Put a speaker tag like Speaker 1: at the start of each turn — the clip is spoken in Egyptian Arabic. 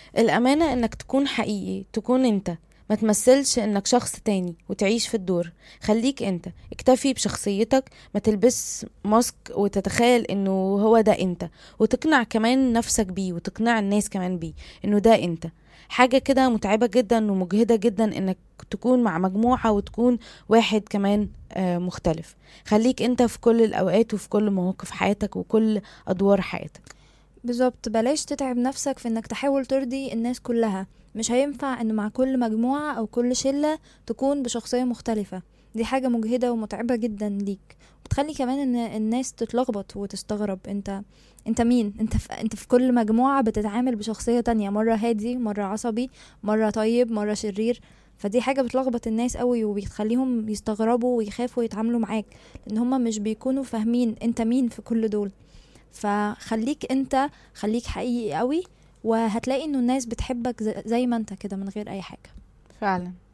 Speaker 1: الأمانة إنك تكون حقيقي تكون أنت ما تمثلش إنك شخص تاني وتعيش في الدور خليك أنت اكتفي بشخصيتك ما تلبس ماسك وتتخيل إنه هو ده أنت وتقنع كمان نفسك بيه وتقنع الناس كمان بيه إنه ده أنت حاجة كده متعبة جدا ومجهدة جدا إنك تكون مع مجموعة وتكون واحد كمان آه، مختلف خليك أنت في كل الأوقات وفي كل مواقف حياتك وكل أدوار حياتك
Speaker 2: بالظبط بلاش تتعب نفسك في انك تحاول ترضي الناس كلها مش هينفع ان مع كل مجموعة او كل شلة تكون بشخصية مختلفة دي حاجة مجهدة ومتعبة جدا ليك بتخلي كمان ان الناس تتلخبط وتستغرب انت انت مين انت في... انت في كل مجموعة بتتعامل بشخصية تانية مرة هادي مرة عصبي مرة طيب مرة شرير فدي حاجة بتلخبط الناس قوي وبتخليهم يستغربوا ويخافوا يتعاملوا معاك لان هما مش بيكونوا فاهمين انت مين في كل دول فخليك انت خليك حقيقي قوي وهتلاقي انه الناس بتحبك ز- زي ما انت كده من غير اي حاجة
Speaker 1: فعلا